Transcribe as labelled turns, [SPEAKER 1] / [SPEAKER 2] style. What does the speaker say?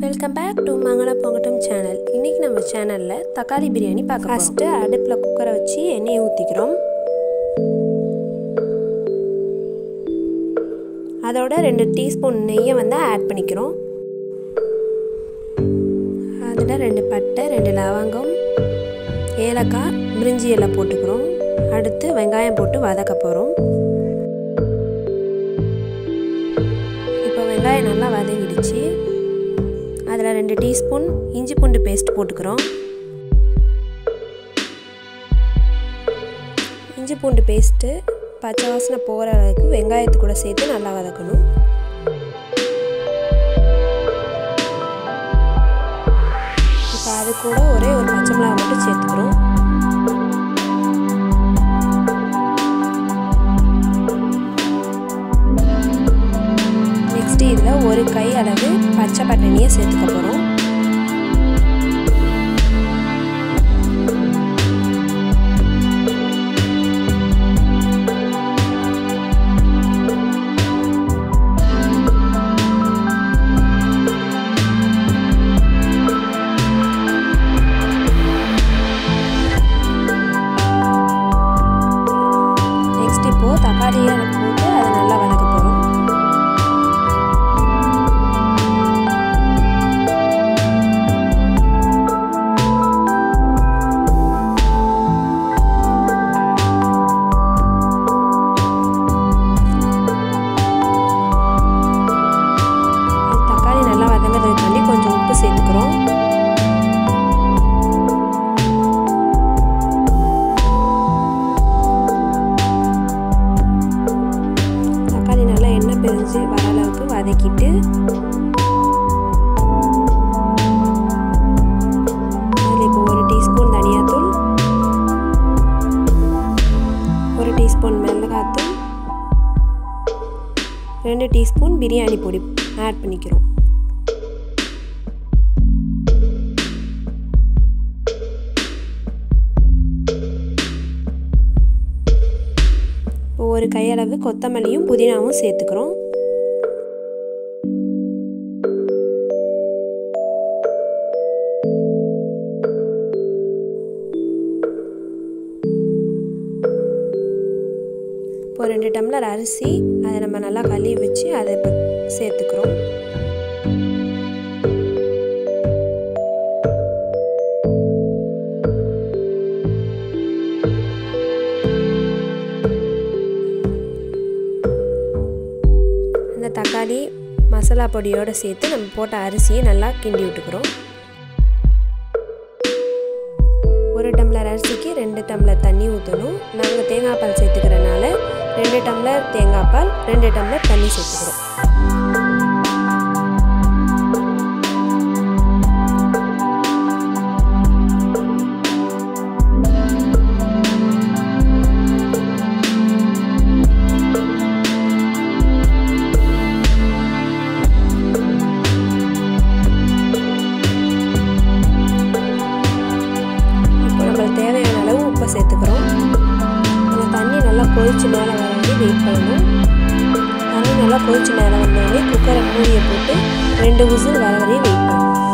[SPEAKER 1] welcome back to Mangala பொங்கட்டும் channel இன்றைக்கி நம்ம சேனலில் தக்காளி பிரியாணி பார்க்க ஃபஸ்ட்டு அடுப்பில் குக்கரை வச்சு எண்ணெயை ஊற்றிக்கிறோம் அதோட ரெண்டு டீஸ்பூன் நெய்யை வந்து ஆட் பண்ணிக்கிறோம் அதில் ரெண்டு பட்டை ரெண்டு லவங்கம் ஏலக்காய் பிரிஞ்சி எல்லாம் போட்டுக்கிறோம் அடுத்து வெங்காயம் போட்டு வதக்க போகிறோம் இப்போ வெங்காயம் நல்லா வதங்கிடுச்சு அதில் ரெண்டு டீஸ்பூன் இஞ்சி பூண்டு பேஸ்ட் போட்டுக்கிறோம் இஞ்சி பூண்டு பேஸ்ட்டு பச்சை வாசனை போகிற அளவுக்கு வெங்காயத்து கூட சேர்த்து நல்லா வதக்கணும் இப்போ அது கூட ஒரே ஒரு பச்சை மிளகா மட்டும் சேர்த்துக்கிறோம் நெக்ஸ்ட்டு இதில் ஒரு கை அளவு பச்சை பட்டாணியை சேர்த்துக்க போகிறோம் நெக்ஸ்ட் இப்போது தக்காளியை போட்டு அதை நல்லா வதக்க போகிறோம் தக்காளி நல்லா வதங்கிறதுக்காண்டி கொஞ்சம் உப்பு சேர்த்துக்கிறோம் தக்காளி நல்லா எண்ணெய் பிரிஞ்சு வர அளவுக்கு வதக்கிட்டு அதில் இப்போ ஒரு டீஸ்பூன் தனியாத்தூள் ஒரு டீஸ்பூன் மிளகாத்தூள் ரெண்டு டீஸ்பூன் பிரியாணி பொடி ஆட் பண்ணிக்கிறோம் ஒரு கையளவு கொத்தமல்லியும் புதினாவும் சேர்த்துக்கிறோம் இப்போ ரெண்டு டம்ளர் அரிசி அதை நம்ம நல்லா கழுவி வச்சு அதை இப்போ சேர்த்துக்கிறோம் அந்த தக்காளி மசாலா பொடியோடு சேர்த்து நம்ம போட்ட அரிசியை நல்லா கிண்டி விட்டுக்கிறோம் ஒரு டம்ளர் அரிசிக்கு ரெண்டு டம்ளர் தண்ணி ஊற்றணும் நாங்கள் தேங்காய் பால் சேர்த்துக்கிறனால ரெண்டு டம்ளர் தேங்காய் பால் ரெண்டு டம்ளர் தண்ணி சேர்த்துக்கிறோம் இப்போ நம்மளுக்கு தேவையான அளவு உப்பை சேர்த்துக்கிறோம் அந்த தண்ணி நல்லா கொதிச்சு மேலே வர வரையும் வெயிட் பண்ணணும் தண்ணி நல்லா கொதிச்சு மேலே வந்தோடனே குக்கரை மூடியை போட்டு ரெண்டு விசில் வர வரையும் வெயிட் பண்ணணும்